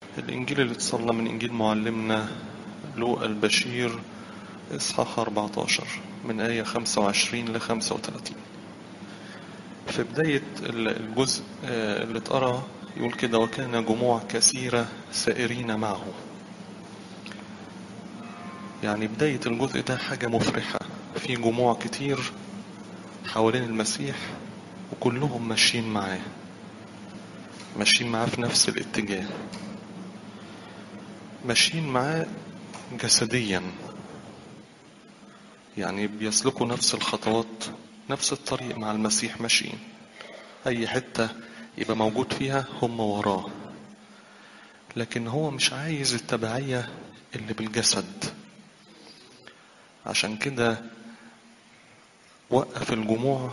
الإنجيل اللي اتصلى من إنجيل معلمنا لوقا البشير إصحاح 14 من آية 25 ل 35 في بداية الجزء اللي اتقرأ يقول كده وكان جموع كثيرة سائرين معه يعني بداية الجزء ده حاجة مفرحة في جموع كتير حوالين المسيح وكلهم ماشيين معاه ماشيين معاه في نفس الاتجاه ماشيين معاه جسديا يعني بيسلكوا نفس الخطوات نفس الطريق مع المسيح ماشيين أي حتة يبقى موجود فيها هم وراه لكن هو مش عايز التبعية اللي بالجسد عشان كده وقف الجموع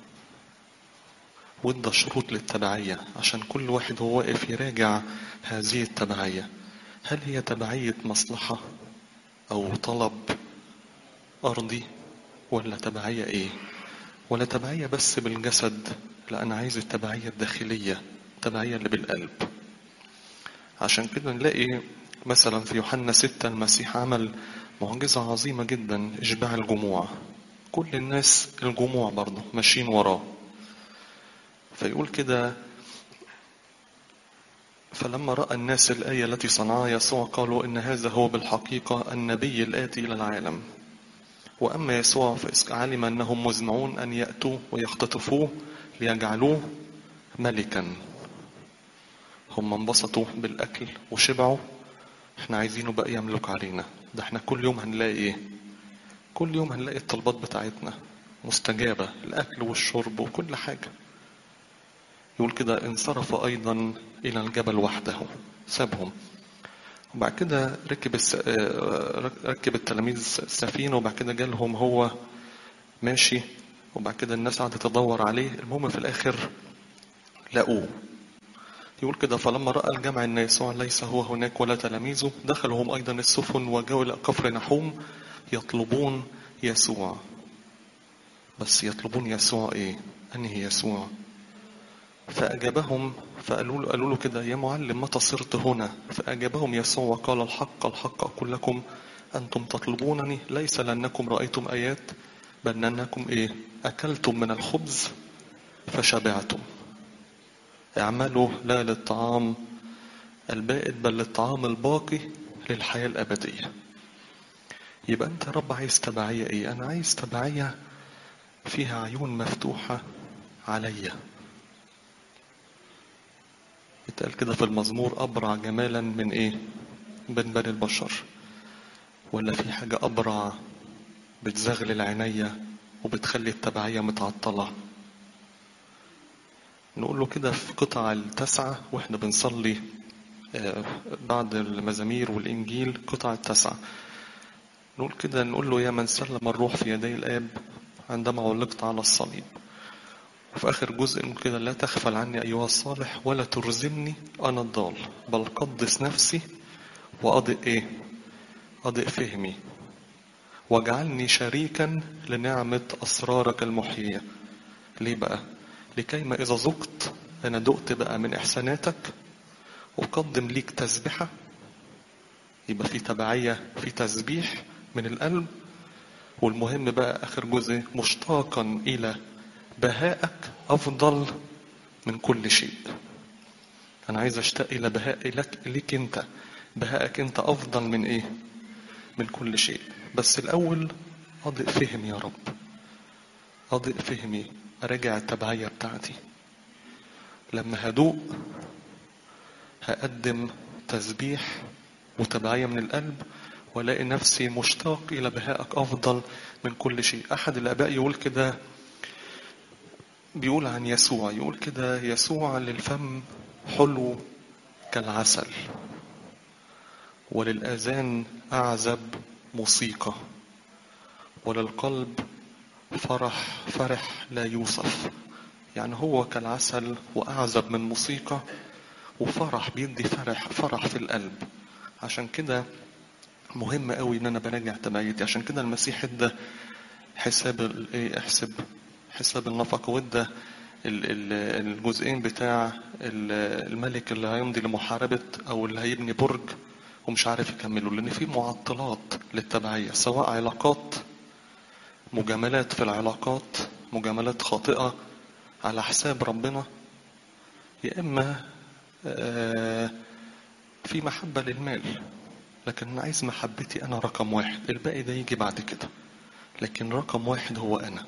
وادى شروط للتبعية عشان كل واحد هو واقف يراجع هذه التبعية هل هي تبعية مصلحة أو طلب أرضي ولا تبعية إيه ولا تبعية بس بالجسد لا أنا عايز التبعية الداخلية التبعية اللي بالقلب عشان كده نلاقي مثلا في يوحنا ستة المسيح عمل معجزة عظيمة جدا إشباع الجموع كل الناس الجموع برضه ماشيين وراه فيقول كده فلما رأى الناس الآية التي صنعها يسوع قالوا إن هذا هو بالحقيقة النبي الآتي إلى العالم وأما يسوع فعلم أنهم مزمعون أن يأتوا ويختطفوه ليجعلوه ملكا هم انبسطوا بالأكل وشبعوا احنا عايزينه بقى يملك علينا ده احنا كل يوم هنلاقي ايه كل يوم هنلاقي الطلبات بتاعتنا مستجابة الأكل والشرب وكل حاجة يقول كده انصرف أيضا إلى الجبل وحده سابهم وبعد كده ركب الس... ركب التلاميذ السفينة وبعد كده جالهم هو ماشي وبعد كده الناس قعدت تدور عليه المهم في الآخر لقوه يقول كده فلما رأى الجمع أن يسوع ليس هو هناك ولا تلاميذه دخلوا هم أيضا السفن وجاءوا إلى كفر نحوم يطلبون يسوع بس يطلبون يسوع إيه؟ أنهي يسوع؟ فأجابهم فقالوا له, قالوا له كده يا معلم متى صرت هنا فأجابهم يسوع وقال الحق الحق أقول لكم أنتم تطلبونني ليس لأنكم رأيتم آيات بل أنكم إيه أكلتم من الخبز فشبعتم اعملوا لا للطعام البائد بل للطعام الباقي للحياة الأبدية يبقى أنت يا رب عايز تبعية إيه أنا عايز تبعية فيها عيون مفتوحة عليا اتقال كده في المزمور أبرع جمالا من إيه من بني البشر ولا في حاجة أبرع بتزغلل عينيا وبتخلي التبعية متعطلة نقول له كده في قطع التسعة واحنا بنصلي بعد المزامير والإنجيل قطع التسعة نقول كده نقول له يا من سلم الروح في يدي الآب عندما علقت على الصليب وفي آخر جزء نقول كده لا تغفل عني أيها الصالح ولا ترزمني أنا الضال بل قدس نفسي وأضئ إيه أضئ فهمي واجعلني شريكا لنعمة أسرارك المحيية ليه بقى لكي ما إذا ذقت أنا دقت بقى من إحساناتك أقدم ليك تسبحة يبقى في تبعية في تسبيح من القلب والمهم بقى آخر جزء مشتاقا إلى بهائك أفضل من كل شيء أنا عايز أشتاق إلى بهاء لك ليك أنت بهائك أنت أفضل من إيه من كل شيء بس الأول أضئ فهمي يا رب أضئ فهمي أراجع التبعية بتاعتي لما هدوء هقدم تسبيح وتبعية من القلب والاقي نفسي مشتاق إلى بهائك أفضل من كل شيء أحد الآباء يقول كده بيقول عن يسوع يقول كده يسوع للفم حلو كالعسل وللآذان أعزب موسيقى وللقلب فرح فرح لا يوصف يعني هو كالعسل وأعزب من موسيقى وفرح بيدي فرح فرح في القلب عشان كده مهم قوي ان انا براجع تبعيتي عشان كده المسيح ادى حساب الايه احسب حساب النفقه وادى ال- ال- الجزئين بتاع ال- الملك اللي هيمضي لمحاربة أو اللي هيبني برج ومش عارف يكمله لأن في معطلات للتبعية سواء علاقات مجاملات في العلاقات مجاملات خاطئة على حساب ربنا يا إما آه، في محبة للمال لكن أنا عايز محبتي أنا رقم واحد الباقي ده يجي بعد كده لكن رقم واحد هو أنا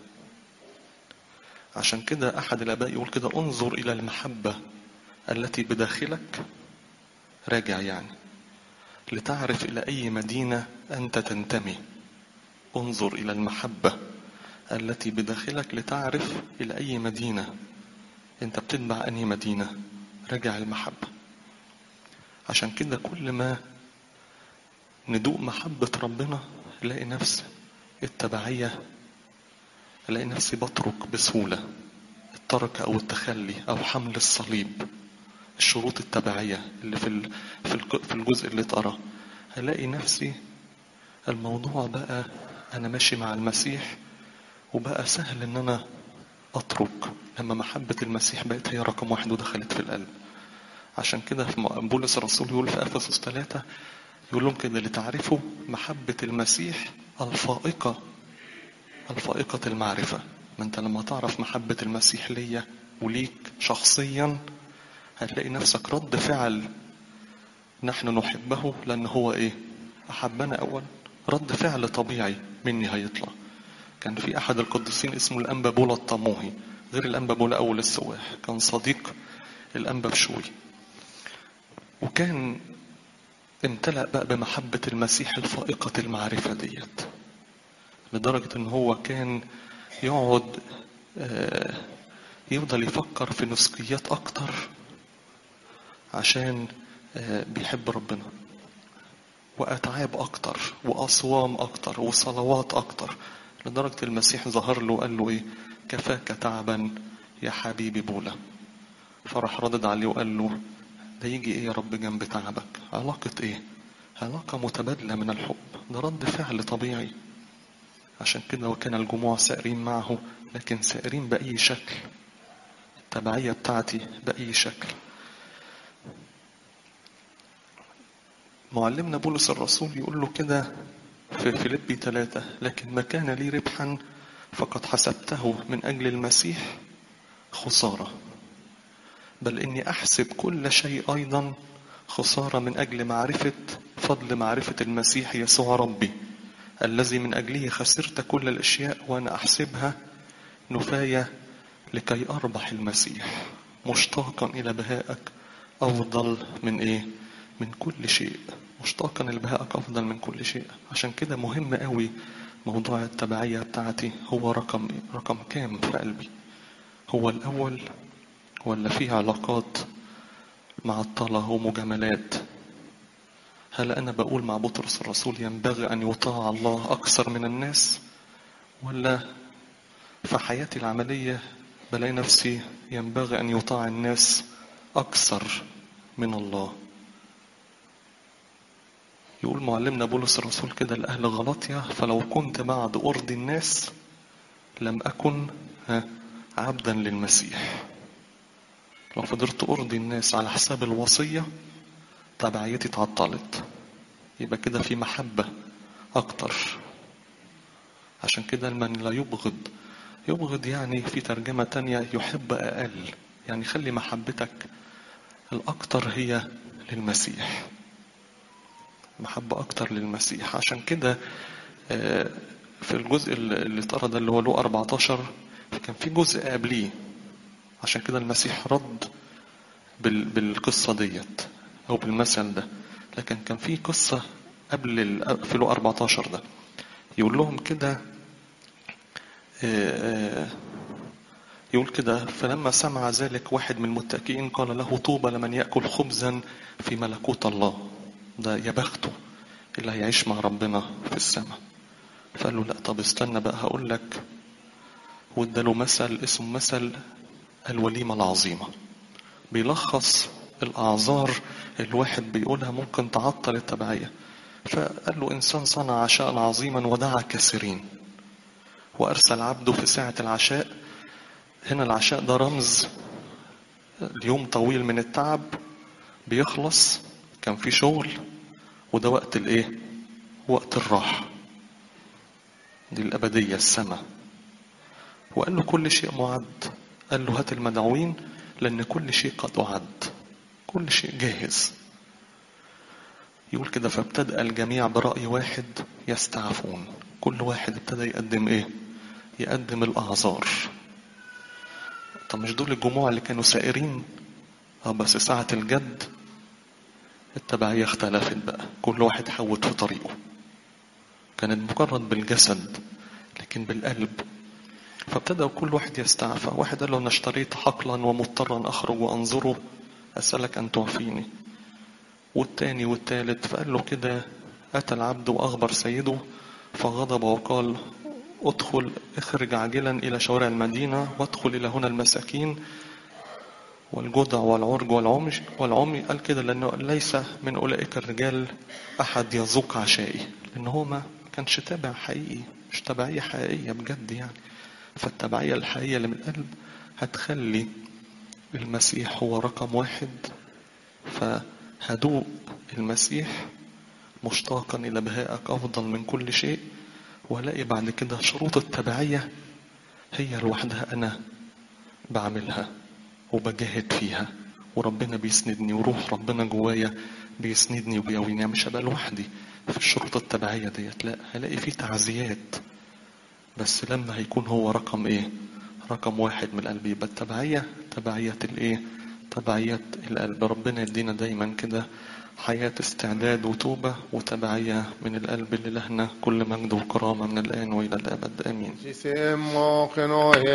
عشان كده أحد الآباء يقول كده انظر إلى المحبة التي بداخلك راجع يعني لتعرف إلى أي مدينة أنت تنتمي انظر إلى المحبة التي بداخلك لتعرف إلى أي مدينة أنت بتتبع أنهي مدينة راجع المحبة عشان كده كل ما ندوق محبة ربنا الاقي نفسي التبعية الاقي نفسي بترك بسهولة الترك أو التخلي أو حمل الصليب الشروط التبعية اللي في ال- في الج- في الجزء اللي اتقرا هلاقي نفسي الموضوع بقى أنا ماشي مع المسيح وبقى سهل إن أنا أترك لما محبة المسيح بقت هي رقم واحد ودخلت في القلب عشان كده في م- بولس الرسول يقول في أفسس ثلاثة يقول لهم كده لتعرفوا محبة المسيح الفائقة الفائقة المعرفة ما انت لما تعرف محبة المسيح ليا وليك شخصيا هتلاقي نفسك رد فعل نحن نحبه لأن هو إيه أحبنا أول رد فعل طبيعي مني هيطلع كان في أحد القديسين اسمه الأنبا بولا الطموهي غير الأنبا بولا أول السواح كان صديق الأنبا بشوي وكان امتلأ بقى بمحبة المسيح الفائقة المعرفة ديت لدرجة ان هو كان يقعد آه، يفضل يفكر في نسكيات اكتر عشان آه، بيحب ربنا واتعاب اكتر واصوام اكتر وصلوات اكتر لدرجة المسيح ظهر له وقال له ايه كفاك تعبا يا حبيبي بولا فراح ردد عليه وقال له ده يجي ايه يا رب جنب تعبك علاقة ايه علاقة متبادلة من الحب ده رد فعل طبيعي عشان كده وكان الجموع سائرين معه لكن سائرين بأي شكل التبعية بتاعتي بأي شكل معلمنا بولس الرسول يقول له كده في فيليبي ثلاثة لكن ما كان لي ربحا فقد حسبته من أجل المسيح خسارة بل إني أحسب كل شيء أيضا خسارة من أجل معرفة فضل معرفة المسيح يسوع ربي الذي من أجله خسرت كل الأشياء وأنا أحسبها نفاية لكي أربح المسيح مشتاقا إلى بهائك أفضل من إيه؟ من كل شيء مشتاقا إلى بهائك أفضل من كل شيء عشان كده مهم قوي موضوع التبعية بتاعتي هو رقم رقم كام في قلبي هو الأول ولا فيه علاقات معطلة ومجاملات هل أنا بقول مع بطرس الرسول ينبغي أن يطاع الله أكثر من الناس ولا في حياتي العملية بلاقي نفسي ينبغي أن يطاع الناس أكثر من الله يقول معلمنا بولس الرسول كده لأهل غلطية فلو كنت بعد أرضي الناس لم أكن ها، عبدا للمسيح لو فضلت أرضي الناس على حساب الوصية تبعيتي اتعطلت يبقى كده في محبة أكتر عشان كده من لا يبغض يبغض يعني في ترجمة تانية يحب أقل يعني خلي محبتك الأكتر هي للمسيح محبة أكتر للمسيح عشان كده آه، في الجزء اللي اتقرا ده اللي هو له 14 كان في جزء قبليه عشان كده المسيح رد بال- بالقصة ديت أو بالمثل ده لكن كان في قصة قبل ال- في له 14 ده يقول لهم كده آه، آه، يقول كده فلما سمع ذلك واحد من المتكئين قال له طوبى لمن يأكل خبزا في ملكوت الله ده يا بخته اللي هيعيش مع ربنا في السماء فقال له لا طب استنى بقى هقول لك واداله مثل اسمه مثل الوليمة العظيمة بيلخص الأعذار الواحد بيقولها ممكن تعطل التبعية فقال له إنسان صنع عشاء عظيما ودعا كثيرين وأرسل عبده في ساعة العشاء هنا العشاء ده رمز اليوم طويل من التعب بيخلص كان في شغل وده وقت الايه وقت الراحة دي الأبدية السماء وقال له كل شيء معد قال له هات المدعوين لأن كل شيء قد أعد كل شيء جاهز يقول كده فابتدأ الجميع برأي واحد يستعفون كل واحد ابتدى يقدم ايه يقدم الأعذار طب مش دول الجموع اللي كانوا سائرين اه بس ساعة الجد التبعية اختلفت بقى كل واحد حوت في طريقه كانت مجرد بالجسد لكن بالقلب فابتدأ كل واحد يستعفى واحد قال له أنا اشتريت حقلا ومضطرا أخرج وأنظره أسألك أن تعفيني والتاني والتالت فقال له كده أتى العبد وأخبر سيده فغضب وقال ادخل اخرج عاجلا إلى شوارع المدينة وادخل إلى هنا المساكين والجدع والعرج والعمي والعمي قال كده لأنه ليس من أولئك الرجال أحد يذوق عشائي لأن هو ما كانش تابع حقيقي مش تبعية حقيقية بجد يعني فالتبعية الحقيقية اللي من القلب هتخلي المسيح هو رقم واحد فهدوء المسيح مشتاقا إلى بهائك أفضل من كل شيء ولاقي بعد كده شروط التبعية هي لوحدها أنا بعملها وبجاهد فيها وربنا بيسندني وروح ربنا جوايا بيسندني وبيقويني مش هبقى لوحدي في الشروط التبعية ديت لا هلاقي فيه تعزيات بس لما هيكون هو رقم ايه رقم واحد من القلب يبقى التبعية تبعية الايه تبعية القلب ربنا يدينا دايما كده حياة استعداد وتوبة وتبعية من القلب اللي لهنا كل مجد وكرامة من الآن وإلى الأبد آمين Ci siamo che noi